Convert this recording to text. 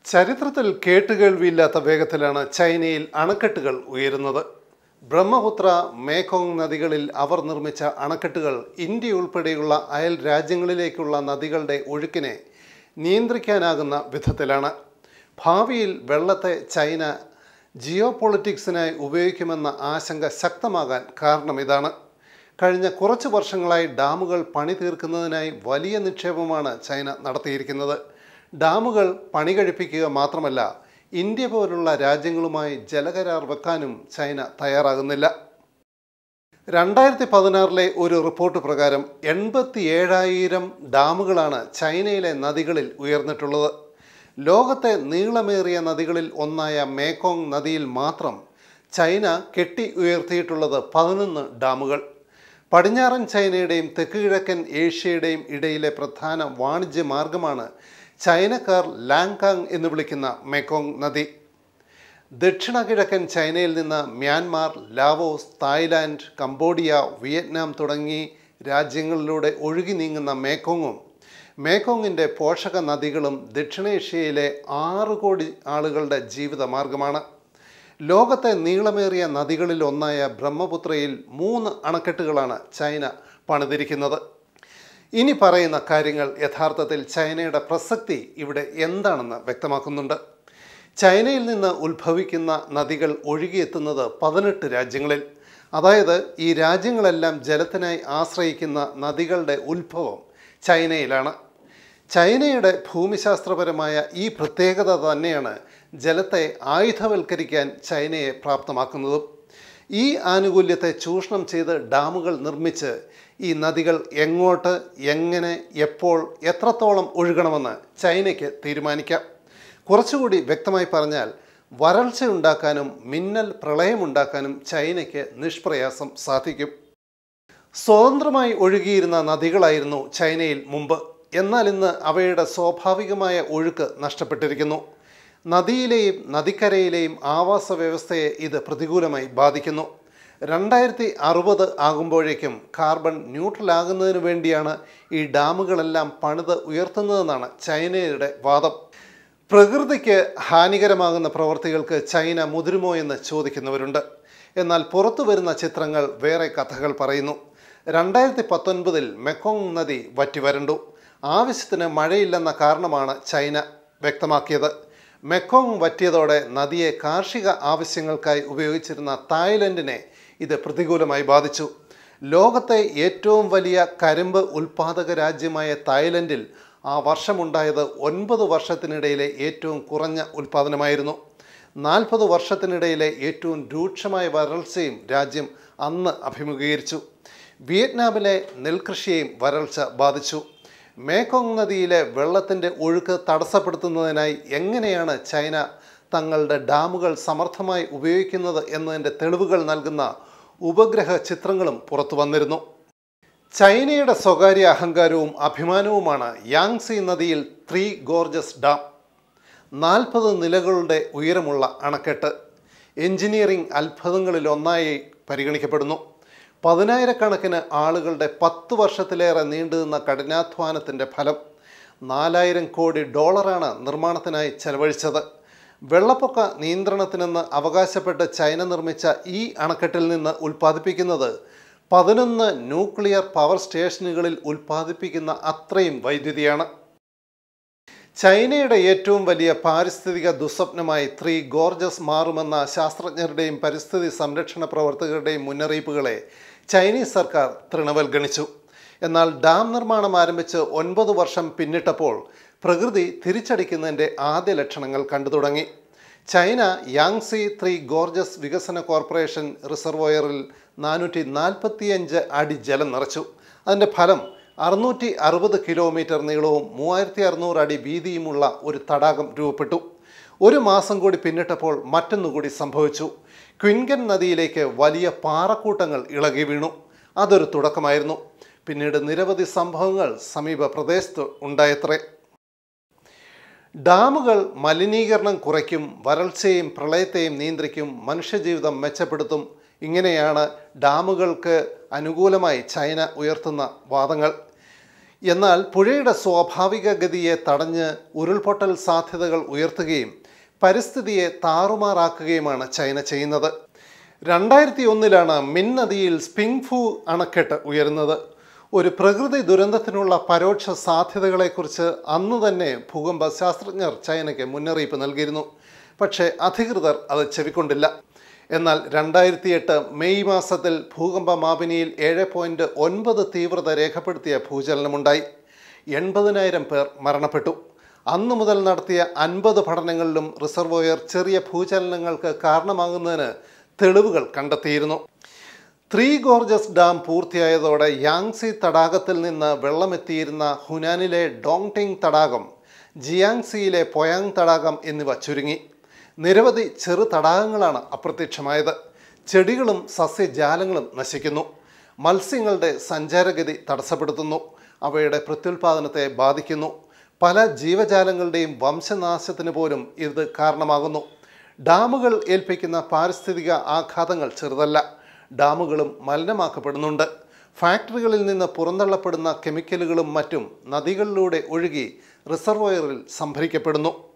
ചരിത്രത്തിൽ കേട്ടുകേൾവിയില്ലാത്ത വേഗത്തിലാണ് ചൈനയിൽ അണക്കെട്ടുകൾ ഉയരുന്നത് ബ്രഹ്മപുത്ര മേഖോങ് നദികളിൽ അവർ നിർമ്മിച്ച അണക്കെട്ടുകൾ ഇന്ത്യ ഉൾപ്പെടെയുള്ള അയൽ രാജ്യങ്ങളിലേക്കുള്ള നദികളുടെ ഒഴുക്കിനെ നിയന്ത്രിക്കാനാകുന്ന വിധത്തിലാണ് ഭാവിയിൽ വെള്ളത്തെ ചൈന ജിയോ പൊളിറ്റിക്സിനായി ഉപയോഗിക്കുമെന്ന ആശങ്ക ശക്തമാകാൻ കാരണം ഇതാണ് കഴിഞ്ഞ കുറച്ച് വർഷങ്ങളായി ഡാമുകൾ പണി തീർക്കുന്നതിനായി വലിയ നിക്ഷേപമാണ് ചൈന നടത്തിയിരിക്കുന്നത് ഡാമുകൾ പണി കഴിപ്പിക്കുക മാത്രമല്ല ഇന്ത്യ പോലുള്ള രാജ്യങ്ങളുമായി ജലകരാർ വെക്കാനും ചൈന തയ്യാറാകുന്നില്ല രണ്ടായിരത്തി പതിനാറിലെ ഒരു റിപ്പോർട്ട് പ്രകാരം എൺപത്തി ഏഴായിരം ഡാമുകളാണ് ചൈനയിലെ നദികളിൽ ഉയർന്നിട്ടുള്ളത് ലോകത്തെ നീളമേറിയ നദികളിൽ ഒന്നായ മേക്കോങ് നദിയിൽ മാത്രം ചൈന കെട്ടി ഉയർത്തിയിട്ടുള്ളത് പതിനൊന്ന് ഡാമുകൾ പടിഞ്ഞാറൻ ചൈനയുടെയും തെക്ക് കിഴക്കൻ ഏഷ്യയുടെയും ഇടയിലെ പ്രധാന വാണിജ്യ മാർഗമാണ് ചൈനക്കാർ ലാങ്കാങ് എന്ന് വിളിക്കുന്ന മെക്കോങ് നദി ദക്ഷിണ കിഴക്കൻ ചൈനയിൽ നിന്ന് Myanmar Laos Thailand Cambodia Vietnam തുടങ്ങി രാജ്യങ്ങളിലൂടെ ഒഴുകി നീങ്ങുന്ന മേക്കോങ്ങും മേക്കോങ്ങിൻ്റെ പോഷക നദികളും ദക്ഷിണേഷ്യയിലെ ആറ് കോടി ആളുകളുടെ ജീവിത മാർഗമാണ് ലോകത്തെ നീളമേറിയ നദികളിൽ ഒന്നായ ബ്രഹ്മപുത്രയിൽ മൂന്ന് അണക്കെട്ടുകളാണ് ചൈന പണിതിരിക്കുന്നത് ഇനി പറയുന്ന കാര്യങ്ങൾ യഥാർത്ഥത്തിൽ ചൈനയുടെ പ്രസക്തി ഇവിടെ എന്താണെന്ന് വ്യക്തമാക്കുന്നുണ്ട് ചൈനയിൽ നിന്ന് ഉത്ഭവിക്കുന്ന നദികൾ ഒഴുകിയെത്തുന്നത് പതിനെട്ട് രാജ്യങ്ങളിൽ അതായത് ഈ രാജ്യങ്ങളെല്ലാം ജലത്തിനായി ആശ്രയിക്കുന്ന നദികളുടെ ഉത്ഭവം ചൈനയിലാണ് ചൈനയുടെ ഭൂമിശാസ്ത്രപരമായ ഈ പ്രത്യേകത തന്നെയാണ് ജലത്തെ ആയുധവൽക്കരിക്കാൻ ചൈനയെ പ്രാപ്തമാക്കുന്നതും ഈ ആനുകൂല്യത്തെ ചൂഷണം ചെയ്ത് ഡാമുകൾ നിർമ്മിച്ച് ഈ നദികൾ എങ്ങോട്ട് എങ്ങനെ എപ്പോൾ എത്രത്തോളം ഒഴുകണമെന്ന് ചൈനയ്ക്ക് തീരുമാനിക്കാം കുറച്ചുകൂടി വ്യക്തമായി പറഞ്ഞാൽ വരൾച്ച ഉണ്ടാക്കാനും മിന്നൽ പ്രളയമുണ്ടാക്കാനും ചൈനയ്ക്ക് നിഷ്പ്രയാസം സാധിക്കും സ്വതന്ത്രമായി ഒഴുകിയിരുന്ന നദികളായിരുന്നു ചൈനയിൽ മുമ്പ് എന്നാൽ ഇന്ന് അവയുടെ സ്വാഭാവികമായ ഒഴുക്ക് നഷ്ടപ്പെട്ടിരിക്കുന്നു നദിയിലെയും നദിക്കരയിലെയും ആവാസ വ്യവസ്ഥയെ ഇത് പ്രതികൂലമായി ബാധിക്കുന്നു രണ്ടായിരത്തി അറുപത് ആകുമ്പോഴേക്കും കാർബൺ ന്യൂട്രൽ ആകുന്നതിന് വേണ്ടിയാണ് ഈ ഡാമുകളെല്ലാം പണിത് ഉയർത്തുന്നതെന്നാണ് ചൈനയുടെ വാദം പ്രകൃതിക്ക് ഹാനികരമാകുന്ന പ്രവർത്തികൾക്ക് ചൈന മുതിരുമോ എന്ന് ചോദിക്കുന്നവരുണ്ട് എന്നാൽ പുറത്തു വരുന്ന ചിത്രങ്ങൾ വേറെ കഥകൾ പറയുന്നു രണ്ടായിരത്തി പത്തൊൻപതിൽ മെക്കോങ് നദി വറ്റിവരണ്ടു ആവശ്യത്തിന് മഴയില്ലെന്ന കാരണമാണ് ചൈന വ്യക്തമാക്കിയത് മെക്കോങ് വറ്റിയതോടെ നദിയെ കാർഷിക ആവശ്യങ്ങൾക്കായി ഉപയോഗിച്ചിരുന്ന തായ്ലൻഡിനെ ഇത് പ്രതികൂലമായി ബാധിച്ചു ലോകത്തെ ഏറ്റവും വലിയ കരിമ്പ് ഉൽപാദക രാജ്യമായ തായ്ലൻഡിൽ ആ വർഷമുണ്ടായത് ഒൻപത് വർഷത്തിനിടയിലെ ഏറ്റവും കുറഞ്ഞ ഉൽപാദനമായിരുന്നു നാൽപ്പത് വർഷത്തിനിടയിലെ ഏറ്റവും രൂക്ഷമായ വരൾച്ചയും രാജ്യം അന്ന് അഭിമുഖീകരിച്ചു വിയറ്റ്നാമിലെ നെൽകൃഷിയെയും വരൾച്ച ബാധിച്ചു മേക്കോങ് നദിയിലെ വെള്ളത്തിൻ്റെ ഒഴുക്ക് തടസ്സപ്പെടുത്തുന്നതിനായി എങ്ങനെയാണ് ചൈന തങ്ങളുടെ ഡാമുകൾ സമർത്ഥമായി ഉപയോഗിക്കുന്നത് എന്നതിൻ്റെ തെളിവുകൾ നൽകുന്ന ഉപഗ്രഹ ചിത്രങ്ങളും പുറത്തു വന്നിരുന്നു ചൈനയുടെ സ്വകാര്യ അഹങ്കാരവും അഭിമാനവുമാണ് യാങ്സി നദിയിൽ ത്രീ ഗോർജസ് ഡാം നാൽപ്പത് നിലകളുടെ ഉയരമുള്ള അണക്കെട്ട് എഞ്ചിനീയറിംഗ് അത്ഭുതങ്ങളിൽ ഒന്നായി പരിഗണിക്കപ്പെടുന്നു പതിനായിരക്കണക്കിന് ആളുകളുടെ പത്ത് വർഷത്തിലേറെ നീണ്ടുനിന്ന കഠിനാധ്വാനത്തിൻ്റെ ഫലം നാലായിരം കോടി ഡോളറാണ് നിർമ്മാണത്തിനായി ചെലവഴിച്ചത് വെള്ളപ്പൊക്ക നിയന്ത്രണത്തിനെന്ന് അവകാശപ്പെട്ട് ചൈന നിർമ്മിച്ച ഈ അണക്കെട്ടിൽ നിന്ന് ഉൽപ്പാദിപ്പിക്കുന്നത് പതിനൊന്ന് ന്യൂക്ലിയർ പവർ സ്റ്റേഷനുകളിൽ ഉൽപ്പാദിപ്പിക്കുന്ന അത്രയും വൈദ്യുതിയാണ് ചൈനയുടെ ഏറ്റവും വലിയ പാരിസ്ഥിതിക ദുസ്വപ്നമായി ത്രീ ഗോർജസ് മാറുമെന്ന ശാസ്ത്രജ്ഞരുടെയും പരിസ്ഥിതി സംരക്ഷണ പ്രവർത്തകരുടെയും മുന്നറിയിപ്പുകളെ ചൈനീസ് സർക്കാർ തൃണവൽഗണിച്ചു എന്നാൽ ഡാം നിർമ്മാണം ആരംഭിച്ച് ഒൻപത് വർഷം പിന്നിട്ടപ്പോൾ പ്രകൃതി തിരിച്ചടിക്കുന്നതിൻ്റെ ആദ്യ ലക്ഷണങ്ങൾ കണ്ടു തുടങ്ങി ചൈന യാങ്സി ത്രീ ഗോർജസ് വികസന കോർപ്പറേഷൻ റിസർവോയറിൽ നാനൂറ്റി നാൽപ്പത്തിയഞ്ച് അടി ജലം നിറച്ചു അതിൻ്റെ ഫലം അറുന്നൂറ്റി അറുപത് കിലോമീറ്റർ നീളവും മൂവായിരത്തി അറുന്നൂറ് അടി വീതിയുമുള്ള ഒരു തടാകം രൂപപ്പെട്ടു ഒരു മാസം കൂടി പിന്നിട്ടപ്പോൾ മറ്റൊന്നുകൂടി സംഭവിച്ചു ക്വിൻഗൻ നദിയിലേക്ക് വലിയ പാറക്കൂട്ടങ്ങൾ ഇളകി വീണു അതൊരു തുടക്കമായിരുന്നു പിന്നീട് നിരവധി സംഭവങ്ങൾ സമീപ പ്രദേശത്ത് ഉണ്ടായത്രേ ഡാമുകൾ മലിനീകരണം കുറയ്ക്കും വരൾച്ചയും പ്രളയത്തെയും നിയന്ത്രിക്കും മനുഷ്യജീവിതം മെച്ചപ്പെടുത്തും ഇങ്ങനെയാണ് ഡാമുകൾക്ക് അനുകൂലമായി ചൈന ഉയർത്തുന്ന വാദങ്ങൾ എന്നാൽ പുഴയുടെ സ്വാഭാവിക ഗതിയെ തടഞ്ഞ് ഉരുൾപൊട്ടൽ സാധ്യതകൾ ഉയർത്തുകയും പരിസ്ഥിതിയെ താറുമാറാക്കുകയുമാണ് ചൈന ചെയ്യുന്നത് രണ്ടായിരത്തി ഒന്നിലാണ് മിൻ നദിയിൽ സ്പിങ്ഫു അണക്കെട്ട് ഉയരുന്നത് ഒരു പ്രകൃതി ദുരന്തത്തിനുള്ള പരോക്ഷ സാധ്യതകളെക്കുറിച്ച് അന്ന് തന്നെ ഭൂകമ്പ ശാസ്ത്രജ്ഞർ ചൈനയ്ക്ക് മുന്നറിയിപ്പ് നൽകിയിരുന്നു പക്ഷേ അധികൃതർ അത് ചെവിക്കൊണ്ടില്ല എന്നാൽ രണ്ടായിരത്തി എട്ട് മെയ് മാസത്തിൽ ഭൂകമ്പ മാപിനിയിൽ ഏഴ് പോയിൻറ്റ് ഒൻപത് തീവ്രത രേഖപ്പെടുത്തിയ ഭൂചലനമുണ്ടായി എൺപതിനായിരം പേർ മരണപ്പെട്ടു അന്നു മുതൽ നടത്തിയ അൻപത് പഠനങ്ങളിലും റിസർവോയർ ചെറിയ ഭൂചലനങ്ങൾക്ക് കാരണമാകുന്നതിന് തെളിവുകൾ കണ്ടെത്തിയിരുന്നു ത്രീ ഗോർജസ് ഡാം പൂർത്തിയായതോടെ യാങ്സി തടാകത്തിൽ നിന്ന് വെള്ളമെത്തിയിരുന്ന ഹുനാനിലെ ഡോങ്ടിങ് തടാകം ജിയാങ്സിയിലെ പൊയാങ് തടാകം എന്നിവ ചുരുങ്ങി നിരവധി ചെറു തടാകങ്ങളാണ് അപ്രത്യക്ഷമായത് ചെടികളും സസ്യജാലങ്ങളും നശിക്കുന്നു മത്സ്യങ്ങളുടെ സഞ്ചാരഗതി തടസ്സപ്പെടുത്തുന്നു അവയുടെ പ്രത്യുൽപാദനത്തെ ബാധിക്കുന്നു പല ജീവജാലങ്ങളുടെയും വംശനാശത്തിന് പോലും ഇത് കാരണമാകുന്നു ഡാമുകൾ ഏൽപ്പിക്കുന്ന പാരിസ്ഥിതിക ആഘാതങ്ങൾ ചെറുതല്ല ഡാമുകളും മലിനമാക്കപ്പെടുന്നുണ്ട് ഫാക്ടറികളിൽ നിന്ന് പുറന്തള്ളപ്പെടുന്ന കെമിക്കലുകളും മറ്റും നദികളിലൂടെ ഒഴുകി റിസർവോയറിൽ സംഭരിക്കപ്പെടുന്നു